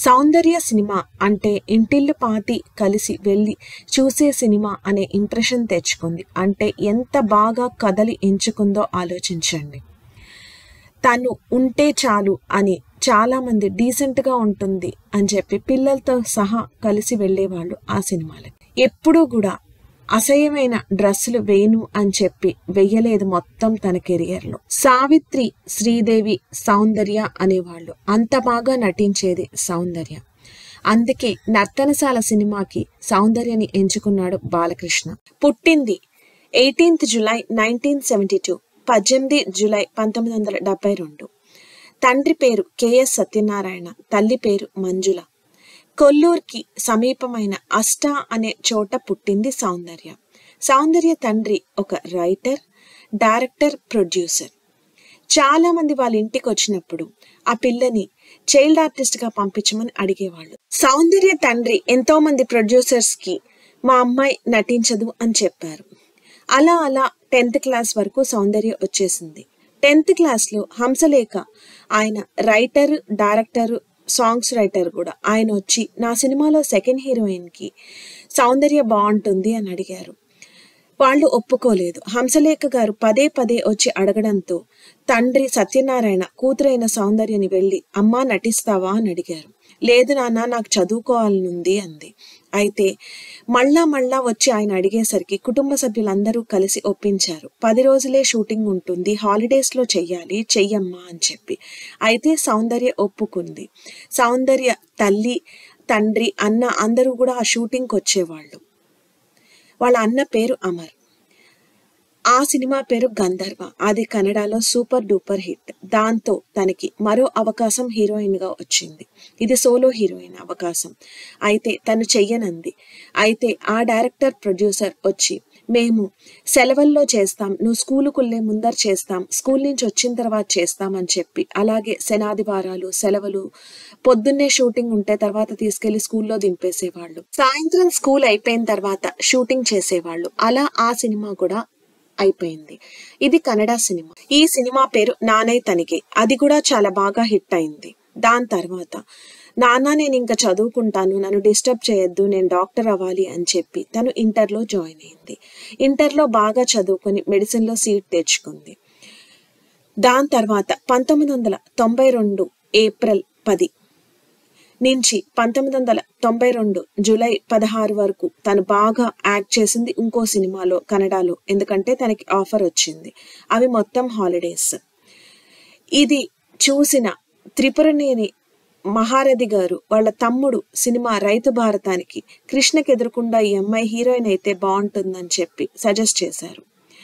సౌందర్య cinema అంటే ఇంటిల్లు పాతి కలిసి వెళ్ళి చూసే సినిమా అనే ఇంప్రెషన్ తెచ్చుకుంది అంటే ఎంత బాగా కథలు ఎంచుకుందో ఆలోచించండి తను ఉంటే చాలు అని చాలా మంది డీసెంట్ గా ఉంటుంది అని చెప్పి పిల్లలతో సహా కలిసి వెళ్ళేవాళ్ళు ఆ సినిమాలకి ఎప్పుడూ కూడా అసహ్యమైన డ్రెస్సులు వేయను అని చెప్పి వెయ్యలేదు మొత్తం తన కెరియర్లో సావిత్రి శ్రీదేవి సౌందర్య అనేవాళ్ళు అంత బాగా నటించేది సౌందర్య అందుకే నర్తనశాల సినిమాకి సౌందర్యని ఎంచుకున్నాడు బాలకృష్ణ పుట్టింది eighteenth July nineteen seventy two పద్దెనిమిది జులై పంతొమ్మిది వందల డెబ్బై రెండు తండ్రి పేరు కెఎస్ సత్యనారాయణ తల్లి పేరు మంజుల కొల్లూరుకి సమీపమైన అష్టా అనే చోట పుట్టింది సౌందర్య సౌందర్య తండ్రి ఒక రైటర్ డైరెక్టర్ ప్రొడ్యూసర్ చాలా మంది వాళ్ళ ఇంటికి వచ్చినప్పుడు ఆ పిల్లని చైల్డ్ ఆర్టిస్ట్ గా పంపించమని అడిగేవాళ్ళు సౌందర్య తండ్రి ఎంతో మంది ప్రొడ్యూసర్స్ కి మా అమ్మాయి నటించదు అని చెప్పారు అలా అలా టెన్త్ క్లాస్ వరకు సౌందర్య వచ్చేసింది టెన్త్ క్లాస్ లో హంసలేఖ ఆయన రైటర్ డైరెక్టర్ సాంగ్స్ రైటర్ కూడా ఆయన వచ్చి నా సినిమాలో సెకండ్ హీరోయిన్ కి సౌందర్య బాగుంటుంది అని అడిగారు వాళ్ళు ఒప్పుకోలేదు హంసలేఖ గారు పదే పదే వచ్చి అడగడంతో తండ్రి సత్యనారాయణ కూతురైన సౌందర్యని వెళ్ళి అమ్మా నటిస్తావా అని అడిగారు లేదు నాన్న నాకు చదువుకోవాలనుంది అంది అయితే మళ్ళా మళ్ళా వచ్చి ఆయన అడిగేసరికి కుటుంబ సభ్యులందరూ కలిసి ఒప్పించారు పది రోజులే షూటింగ్ ఉంటుంది హాలిడేస్ లో చెయ్యాలి చెయ్యమ్మా అని చెప్పి అయితే సౌందర్య ఒప్పుకుంది సౌందర్య తల్లి తండ్రి అన్న అందరూ కూడా ఆ షూటింగ్కి వచ్చేవాళ్ళు వాళ్ళ అన్న పేరు అమర్ ఆ సినిమా పేరు గంధర్వ అది కన్నడలో సూపర్ డూపర్ హిట్ దాంతో తనకి మరో అవకాశం హీరోయిన్ గా వచ్చింది ఇది సోలో హీరోయిన్ అవకాశం అయితే తను చెయ్యనంది అయితే ఆ డైరెక్టర్ ప్రొడ్యూసర్ వచ్చి మేము సెలవుల్లో చేస్తాం నువ్వు స్కూలుకు వెళ్ళే ముందర చేస్తాం స్కూల్ నుంచి వచ్చిన తర్వాత చేస్తాం అని చెప్పి అలాగే శనాదివారాలు సెలవులు పొద్దున్నే షూటింగ్ ఉంటే తర్వాత తీసుకెళ్లి స్కూల్లో దింపేసేవాళ్ళు సాయంత్రం స్కూల్ అయిపోయిన తర్వాత షూటింగ్ చేసేవాళ్ళు అలా ఆ సినిమా కూడా అయిపోయింది ఇది కన్నడ సినిమా ఈ సినిమా పేరు నానై తనిగే అది కూడా చాలా బాగా హిట్ అయింది దాని తర్వాత నాన్న నేను ఇంకా చదువుకుంటాను నన్ను డిస్టర్బ్ చేయొద్దు నేను డాక్టర్ అవ్వాలి అని చెప్పి తను ఇంటర్లో జాయిన్ అయింది ఇంటర్లో బాగా చదువుకొని మెడిసిన్లో సీట్ తెచ్చుకుంది దాని తర్వాత పంతొమ్మిది వందల తొంభై రెండు ఏప్రిల్ పది నుంచి పంతొమ్మిది వందల తొంభై రెండు జూలై పదహారు వరకు తను బాగా యాక్ట్ చేసింది ఇంకో సినిమాలో కన్నడలో ఎందుకంటే తనకి ఆఫర్ వచ్చింది అవి మొత్తం హాలిడేస్ ఇది చూసిన త్రిపురనేని మహారథి గారు వాళ్ళ తమ్ముడు సినిమా రైతు భారతానికి కృష్ణకి ఎదురకుండా ఈ అమ్మాయి హీరోయిన్ అయితే బాగుంటుందని చెప్పి సజెస్ట్ చేశారు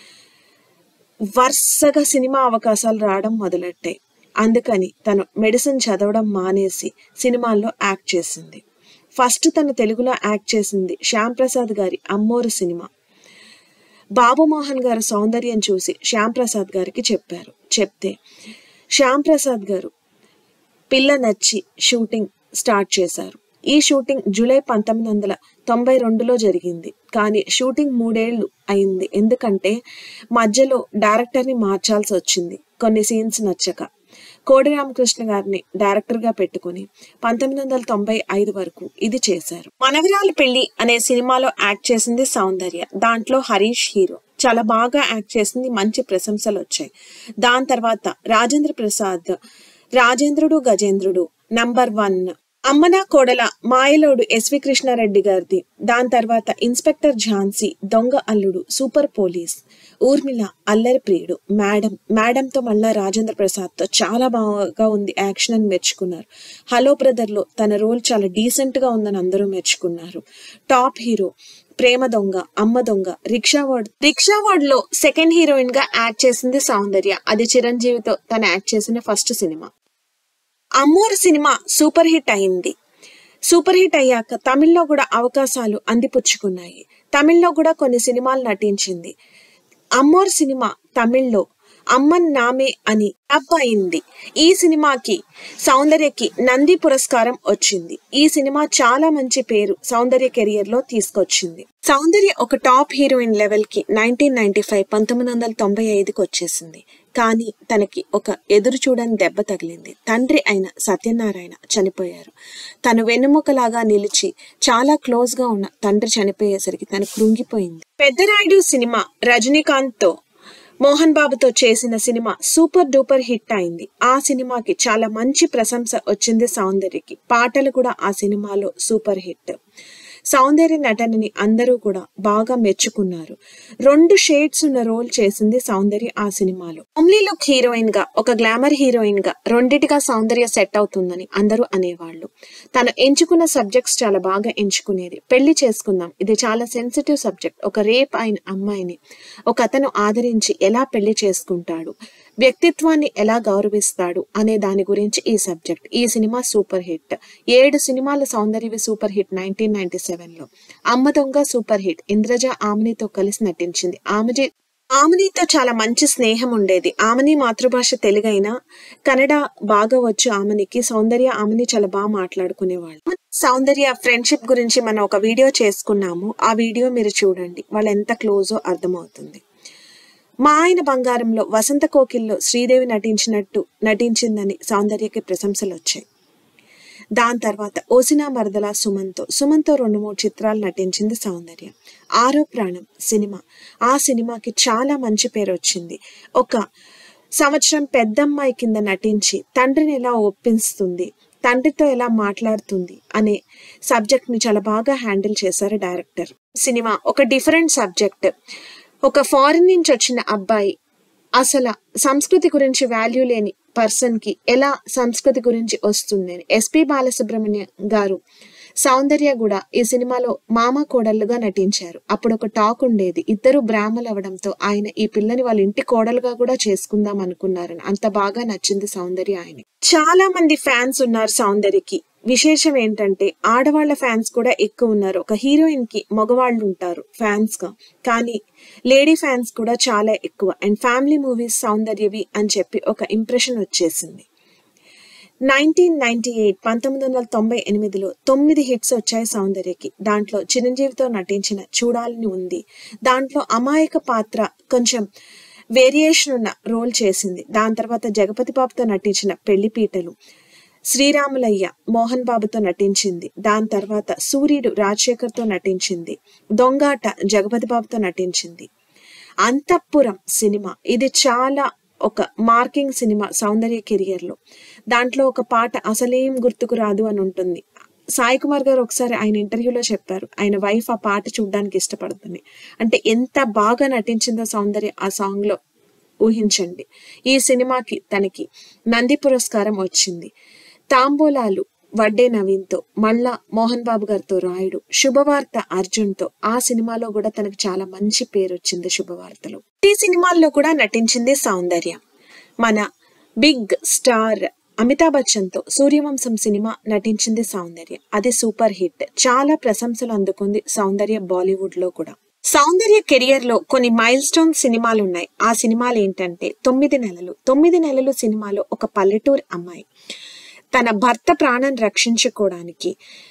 వరుసగా సినిమా అవకాశాలు రావడం మొదలెట్టాయి అందుకని తను మెడిసిన్ చదవడం మానేసి సినిమాల్లో యాక్ట్ చేసింది ఫస్ట్ తను తెలుగులో యాక్ట్ చేసింది శ్యామ్ ప్రసాద్ గారి అమ్మోరు సినిమా బాబు మోహన్ గారి సౌందర్యం చూసి శ్యామ్ ప్రసాద్ గారికి చెప్పారు చెప్తే శ్యామ్ ప్రసాద్ గారు పిల్ల నచ్చి షూటింగ్ స్టార్ట్ చేశారు ఈ షూటింగ్ జూలై పంతొమ్మిది వందల తొంభై రెండులో జరిగింది కానీ షూటింగ్ మూడేళ్లు అయింది ఎందుకంటే మధ్యలో డైరెక్టర్ని మార్చాల్సి వచ్చింది కొన్ని సీన్స్ నచ్చక కోడి రామకృష్ణ గారిని డైరెక్టర్ గా పెట్టుకుని పంతొమ్మిది వందల తొంభై ఐదు వరకు ఇది చేశారు మనవరాలు పెళ్లి అనే సినిమాలో యాక్ట్ చేసింది సౌందర్య దాంట్లో హరీష్ హీరో చాలా బాగా యాక్ట్ చేసింది మంచి ప్రశంసలు వచ్చాయి దాని తర్వాత రాజేంద్ర ప్రసాద్ రాజేంద్రుడు గజేంద్రుడు నంబర్ వన్ అమ్మన కోడల మాయలోడు ఎస్వి కృష్ణారెడ్డి గారిది దాని తర్వాత ఇన్స్పెక్టర్ ఝాన్సీ దొంగ అల్లుడు సూపర్ పోలీస్ ఊర్మిళ అల్లరి ప్రియుడు మేడం మేడంతో మళ్ళా రాజేంద్ర ప్రసాద్ తో చాలా బాగా ఉంది యాక్షన్ అని మెచ్చుకున్నారు హలో బ్రదర్ లో తన రోల్ చాలా డీసెంట్ గా ఉందని అందరూ మెచ్చుకున్నారు టాప్ హీరో ప్రేమ దొంగ అమ్మ దొంగ రిక్షా వార్డ్ రిక్షా వార్డ్ లో సెకండ్ హీరోయిన్ గా యాక్ట్ చేసింది సౌందర్య అది చిరంజీవితో తను యాక్ట్ చేసిన first cinema Ammoru cinema super hit అయింది సూపర్ హిట్ అయ్యాక తమిళ్లో కూడా అవకాశాలు అందిపుచ్చుకున్నాయి తమిళ్లో కూడా కొన్ని సినిమాలు నటించింది అమ్మోర్ సినిమా తమిళ్లో అమ్మన్ నామే అని డబ్ అయింది ఈ సినిమాకి సౌందర్యకి నంది పురస్కారం వచ్చింది ఈ సినిమా చాలా మంచి పేరు సౌందర్య కెరియర్ లో తీసుకొచ్చింది సౌందర్య ఒక టాప్ హీరోయిన్ లెవెల్ కి నైన్టీన్ నైన్టీ ఫైవ్ పంతొమ్మిది వందల తొంభై ఐదుకి వచ్చేసింది కానీ తనకి ఒక ఎదురు చూడని దెబ్బ తగిలింది తండ్రి అయిన సత్యనారాయణ చనిపోయారు తను వెన్నుముకలాగా నిలిచి చాలా క్లోజ్ గా ఉన్న తండ్రి చనిపోయేసరికి తను కృంగిపోయింది పెద్దరాయుడు సినిమా రజనీకాంత్ తో మోహన్ బాబుతో చేసిన సినిమా సూపర్ డూపర్ హిట్ అయింది ఆ సినిమాకి చాలా మంచి ప్రశంస వచ్చింది సౌందర్యకి పాటలు కూడా ఆ సినిమాలో సూపర్ హిట్ సౌందర్య నటనని అందరూ కూడా బాగా మెచ్చుకున్నారు రెండు షేడ్స్ ఉన్న రోల్ చేసింది సౌందర్య ఆ సినిమాలో ఓమ్లీ లుక్ హీరోయిన్ గా ఒక గ్లామర్ హీరోయిన్ గా రెండిటిగా సౌందర్య సెట్ అవుతుందని అందరూ అనేవాళ్ళు తను ఎంచుకున్న సబ్జెక్ట్స్ చాలా బాగా ఎంచుకునేది పెళ్లి చేసుకుందాం ఇది చాలా సెన్సిటివ్ సబ్జెక్ట్ ఒక రేప్ అయిన అమ్మాయిని ఒక అతను ఆదరించి ఎలా పెళ్లి చేసుకుంటాడు వ్యక్తిత్వాన్ని ఎలా గౌరవిస్తాడు అనే దాని గురించి ఈ సబ్జెక్ట్ ఈ సినిమా సూపర్ హిట్ ఏడు సినిమాల సౌందర్యవి super hit nineteen ninety seven లో అమ్మ దొంగ సూపర్ హిట్ ఇంద్రజ ఆమెనితో కలిసి నటించింది ఆమె ఆమెనితో చాలా మంచి స్నేహం ఉండేది ఆమెని మాతృభాష తెలుగైనా కన్నడ బాగా వచ్చు ఆమెనికి సౌందర్య ఆమెని చాలా బాగా మాట్లాడుకునేవాళ్ళు సౌందర్య ఫ్రెండ్షిప్ గురించి మనం ఒక వీడియో చేసుకున్నాము ఆ వీడియో మీరు చూడండి వాళ్ళు ఎంత క్లోజో అర్థమవుతుంది మా ఆయన బంగారంలో వసంత కోకిల్లో శ్రీదేవి నటించినట్టు నటించిందని సౌందర్యకి ప్రశంసలు వచ్చాయి దాని తర్వాత ఓసినా మరదల సుమన్తో సుమన్తో రెండు మూడు చిత్రాలు నటించింది సౌందర్య ఆరో ప్రాణం సినిమా ఆ సినిమాకి చాలా మంచి పేరు వచ్చింది ఒక సంవత్సరం పెద్దమ్మాయి కింద నటించి తండ్రిని ఎలా ఒప్పిస్తుంది తండ్రితో ఎలా మాట్లాడుతుంది అనే సబ్జెక్ట్ ని చాలా బాగా హ్యాండిల్ చేశారు డైరెక్టర్ సినిమా ఒక డిఫరెంట్ సబ్జెక్ట్ ఒక ఫారిన్ నుంచి వచ్చిన అబ్బాయి అసలు సంస్కృతి గురించి వాల్యూ లేని పర్సన్ కి ఎలా సంస్కృతి గురించి వస్తుంది అని ఎస్పి బాలసుబ్రహ్మణ్యం గారు సౌందర్య కూడా ఈ సినిమాలో మామ కోడళ్ళుగా నటించారు అప్పుడు ఒక టాక్ ఉండేది ఇద్దరు బ్రాహ్మలు అవడంతో ఆయన ఈ పిల్లని వాళ్ళ ఇంటి కోడలుగా కూడా చేసుకుందాం అనుకున్నారని అంత బాగా నచ్చింది సౌందర్య ఆయన చాలా మంది ఫ్యాన్స్ ఉన్నారు సౌందర్యకి విశేషం ఏంటంటే ఆడవాళ్ల ఫ్యాన్స్ కూడా ఎక్కువ ఉన్నారు ఒక హీరోయిన్ కి మగవాళ్ళు ఉంటారు ఫ్యాన్స్ గా కానీ లేడీ ఫ్యాన్స్ కూడా చాలా ఎక్కువ అండ్ ఫ్యామిలీ మూవీస్ సౌందర్యవి అని చెప్పి ఒక ఇంప్రెషన్ వచ్చేసింది నైన్టీన్ నైన్టీ ఎయిట్ పంతొమ్మిది వందల తొంభై ఎనిమిదిలో తొమ్మిది హిట్స్ వచ్చాయి సౌందర్యకి దాంట్లో చిరంజీవితో నటించిన చూడాలని ఉంది దాంట్లో అమాయక పాత్ర కొంచెం వేరియేషన్ ఉన్న రోల్ చేసింది దాని తర్వాత జగపతి బాబుతో నటించిన పెళ్లిపీటలు శ్రీరాములయ్య మోహన్ బాబుతో నటించింది దాని తర్వాత సూర్యుడు రాజశేఖర్తో నటించింది దొంగాట జగపతి బాబుతో నటించింది అంతఃపురం సినిమా ఇది చాలా ఒక మార్కింగ్ సినిమా సౌందర్య కెరియర్ లో దాంట్లో ఒక పాట అసలేం గుర్తుకు రాదు అని ఉంటుంది సాయి కుమార్ గారు ఒకసారి ఆయన ఇంటర్వ్యూలో చెప్పారు ఆయన వైఫ్ ఆ పాట చూడడానికి ఇష్టపడుతుంది అంటే ఎంత బాగా నటించిందో సౌందర్య ఆ సాంగ్ లో ఊహించండి ఈ సినిమాకి తనకి నంది పురస్కారం వచ్చింది తాంబూలాలు వడ్డే నవీన్తో మళ్ళా మోహన్ బాబు గారితో రాయుడు శుభవార్త అర్జున్తో ఆ సినిమాలో కూడా తనకు చాలా మంచి పేరు వచ్చింది శుభవార్తలో ఈ సినిమాల్లో కూడా నటించింది సౌందర్య మన బిగ్ స్టార్ అమితాబ్ బచ్చన్ తో సూర్యవంశం సినిమా నటించింది సౌందర్య అది సూపర్ హిట్ చాలా ప్రశంసలు అందుకుంది సౌందర్య బాలీవుడ్ లో కూడా సౌందర్య కెరియర్ లో కొన్ని మైల్ స్టోన్ సినిమాలు ఉన్నాయి ఆ సినిమాలు ఏంటంటే తొమ్మిది నెలలు తొమ్మిది నెలలు సినిమాలో ఒక పల్లెటూరు అమ్మాయి తన భర్త ప్రాణం రక్షించుకోవడానికి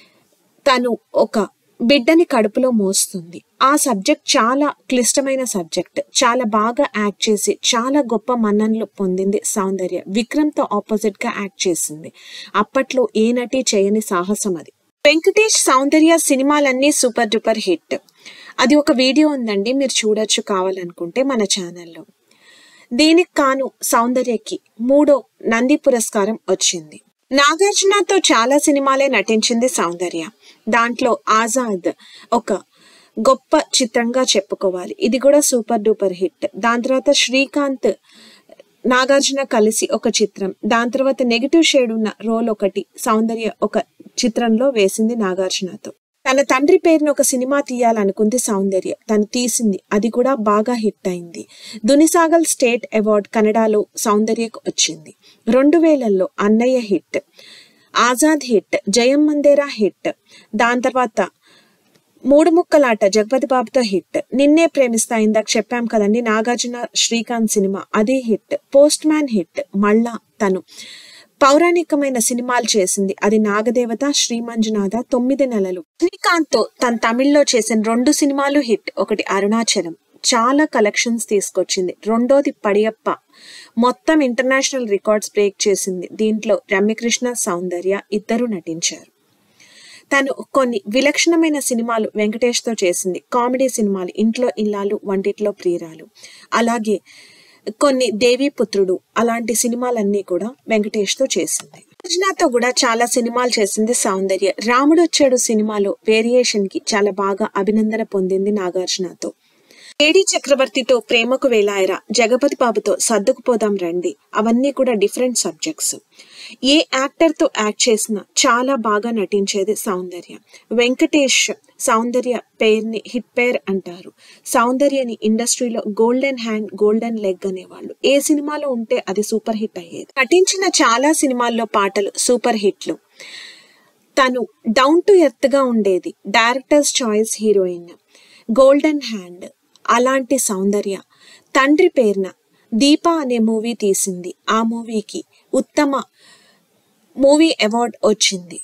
తను ఒక బిడ్డని కడుపులో మోస్తుంది ఆ సబ్జెక్ట్ చాలా క్లిష్టమైన సబ్జెక్ట్ చాలా బాగా యాక్ట్ చేసి చాలా గొప్ప మన్ననలు పొందింది సౌందర్య విక్రమ్ తో ఆపోజిట్ గా యాక్ట్ చేసింది అప్పట్లో ఏ నటి చేయని సాహసం అది వెంకటేష్ సౌందర్య సినిమాలన్నీ సూపర్ డూపర్ హిట్ అది ఒక వీడియో ఉందండి మీరు చూడొచ్చు కావాలనుకుంటే మన ఛానల్లో దీనికి కాను సౌందర్యకి మూడో నంది పురస్కారం వచ్చింది నాగార్జునతో చాలా సినిమాలే నటించింది సౌందర్య దాంట్లో ఆజాద్ ఒక గొప్ప చిత్రంగా చెప్పుకోవాలి ఇది కూడా సూపర్ డూపర్ హిట్ దాని తర్వాత శ్రీకాంత్ నాగార్జున కలిసి ఒక చిత్రం దాని తర్వాత నెగిటివ్ షేడ్ ఉన్న రోల్ ఒకటి సౌందర్య ఒక చిత్రంలో వేసింది నాగార్జునతో తన తండ్రి పేరుని ఒక సినిమా తీయాలనుకుంది సౌందర్య తను తీసింది అది కూడా బాగా హిట్ అయింది దునిసాగల్ స్టేట్ అవార్డ్ కన్నడలో సౌందర్యకు వచ్చింది రెండు వేలల్లో అన్నయ్య హిట్ ఆజాద్ హిట్ జయం మందేరా హిట్ దాని తర్వాత మూడు ముక్కలాట జగపతి బాబుతో హిట్ నిన్నే ప్రేమిస్తా ఇందాక చెప్పాం కదండి నాగార్జున శ్రీకాంత్ సినిమా అది హిట్ పోస్ట్ మ్యాన్ హిట్ మళ్ళా తను పౌరాణికమైన సినిమాలు చేసింది అది నాగదేవత శ్రీ మంజునాథ తొమ్మిది నెలలు శ్రీకాంత్ తో తన తమిళ్లో చేసిన రెండు సినిమాలు హిట్ ఒకటి అరుణాచలం చాలా కలెక్షన్స్ తీసుకొచ్చింది రెండోది పడియప్ప మొత్తం ఇంటర్నేషనల్ రికార్డ్స్ బ్రేక్ చేసింది దీంట్లో రమ్యకృష్ణ సౌందర్య ఇద్దరు నటించారు తను కొన్ని విలక్షణమైన సినిమాలు వెంకటేష్తో చేసింది కామెడీ సినిమాలు ఇంట్లో ఇల్లాలు వంటిట్లో ప్రియురాలు అలాగే కొన్ని దేవీపుత్రుడు అలాంటి సినిమాలన్నీ కూడా వెంకటేష్తో చేసింది అర్జునాతో కూడా చాలా సినిమాలు చేసింది సౌందర్య రాముడు వచ్చాడు సినిమాలో వేరియేషన్ కి చాలా బాగా అభినందన పొందింది నాగార్జునతో ఏడి చక్రవర్తితో ప్రేమకు వేలాయరా జగపతి బాబుతో సర్దుకుపోదాం రండి అవన్నీ కూడా డిఫరెంట్ సబ్జెక్ట్స్ ఏ యాక్టర్ తో యాక్ట్ చేసినా చాలా బాగా నటించేది సౌందర్య వెంకటేష్ సౌందర్య పేరుని హిట్ పేర్ అంటారు సౌందర్యని ఇండస్ట్రీలో గోల్డెన్ హ్యాండ్ గోల్డెన్ లెగ్ అనేవాళ్ళు ఏ సినిమాలో ఉంటే అది సూపర్ హిట్ అయ్యేది నటించిన చాలా సినిమాల్లో పాటలు సూపర్ హిట్లు తను డౌన్ టు ఎర్త్ గా ఉండేది directors choice heroine golden hand అలాంటి సౌందర్య తండ్రి పేరున దీప అనే మూవీ తీసింది ఆ మూవీకి ఉత్తమ మూవీ అవార్డ్ వచ్చింది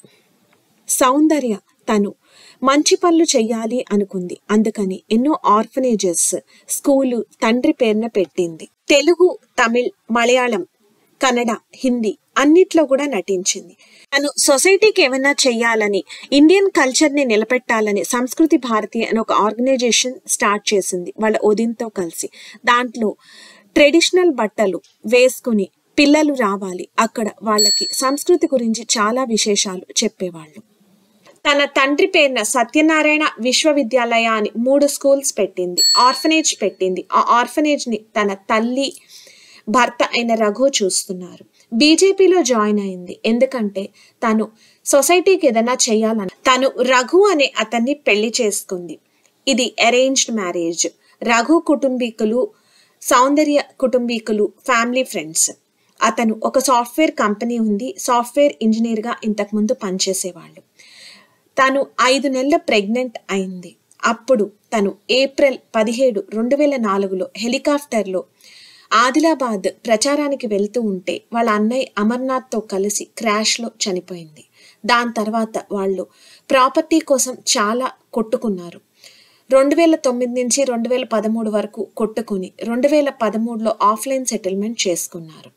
సౌందర్య తను మంచి పనులు చెయ్యాలి అనుకుంది అందుకని ఎన్నో ఆర్ఫనేజెస్ స్కూలు తండ్రి పేరున పెట్టింది తెలుగు తమిళ్ మలయాళం కన్నడ హిందీ అన్నిట్లో కూడా నటించింది తను సొసైటీకి ఏమైనా చెయ్యాలని ఇండియన్ కల్చర్ ని నిలబెట్టాలని సంస్కృతి భారతి అని ఒక ఆర్గనైజేషన్ స్టార్ట్ చేసింది వాళ్ళ ఉదయంతో కలిసి దాంట్లో ట్రెడిషనల్ బట్టలు వేసుకుని పిల్లలు రావాలి అక్కడ వాళ్ళకి సంస్కృతి గురించి చాలా విశేషాలు చెప్పేవాళ్ళు తన తండ్రి పేరున సత్యనారాయణ విశ్వవిద్యాలయ అని మూడు స్కూల్స్ పెట్టింది ఆర్ఫనేజ్ పెట్టింది ఆ ఆర్ఫనేజ్ ని తన తల్లి భర్త అయిన రఘు చూస్తున్నారు బీజేపీలో జాయిన్ అయింది ఎందుకంటే తను సొసైటీకి ఏదైనా చేయాలని తను రఘు అనే అతన్ని పెళ్లి చేసుకుంది ఇది అరేంజ్డ్ మ్యారేజ్ రఘు కుటుంబీకులు సౌందర్య కుటుంబీకులు ఫ్యామిలీ ఫ్రెండ్స్ అతను ఒక సాఫ్ట్వేర్ కంపెనీ ఉంది సాఫ్ట్వేర్ ఇంజనీర్గా ఇంతకుముందు పనిచేసేవాళ్ళు తను ఐదు నెలల ప్రెగ్నెంట్ అయింది అప్పుడు తను ఏప్రిల్ పదిహేడు రెండు వేల నాలుగులో హెలికాప్టర్లో ఆదిలాబాద్ ప్రచారానికి వెళ్తూ ఉంటే వాళ్ళ అన్నయ్య అమర్నాథ్తో కలిసి క్రాష్లో చనిపోయింది దాని తర్వాత వాళ్ళు ప్రాపర్టీ కోసం చాలా కొట్టుకున్నారు రెండు వేల తొమ్మిది నుంచి రెండు వేల పదమూడు వరకు కొట్టుకుని రెండు వేల పదమూడులో ఆఫ్లైన్ సెటిల్మెంట్ చేసుకున్నారు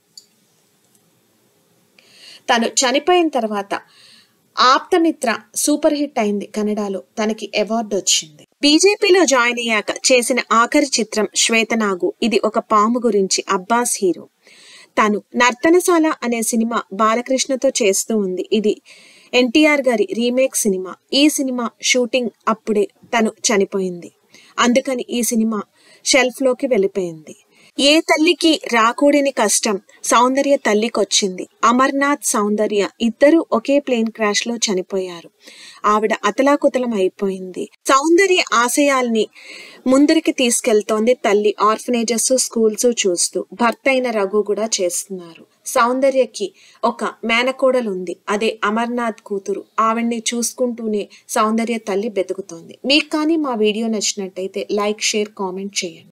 తను చనిపోయిన తర్వాత ఆప్తమిత్ర సూపర్ హిట్ అయింది కన్నడలో తనకి అవార్డు వచ్చింది బీజేపీలో జాయిన్ అయ్యాక చేసిన ఆఖరి చిత్రం శ్వేతనాగు ఇది ఒక పాము గురించి అబ్బాస్ హీరో తను నర్తనశాల అనే సినిమా బాలకృష్ణతో చేస్తూ ఉంది ఇది ఎన్టీఆర్ గారి రీమేక్ సినిమా ఈ సినిమా షూటింగ్ అప్పుడే తను చనిపోయింది అందుకని ఈ సినిమా షెల్ఫ్ లోకి వెళ్ళిపోయింది ఏ తల్లికి రాకూడని కష్టం సౌందర్య తల్లికొచ్చింది అమర్నాథ్ సౌందర్య ఇద్దరు ఒకే ప్లేన్ క్రాష్ లో చనిపోయారు ఆవిడ అతలాకుతలం అయిపోయింది సౌందర్య ఆశయాల్ని ముందరికి తీసుకెళ్తోంది తల్లి ఆర్ఫనేజెస్ స్కూల్స్ చూస్తూ భర్త అయిన రఘు కూడా చేస్తున్నారు సౌందర్యకి ఒక మేనకోడలు ఉంది అదే అమర్నాథ్ కూతురు ఆవిడ్ని చూసుకుంటూనే సౌందర్య తల్లి బెతుకుతోంది మీకు కానీ మా వీడియో నచ్చినట్టయితే లైక్ షేర్ కామెంట్ చేయండి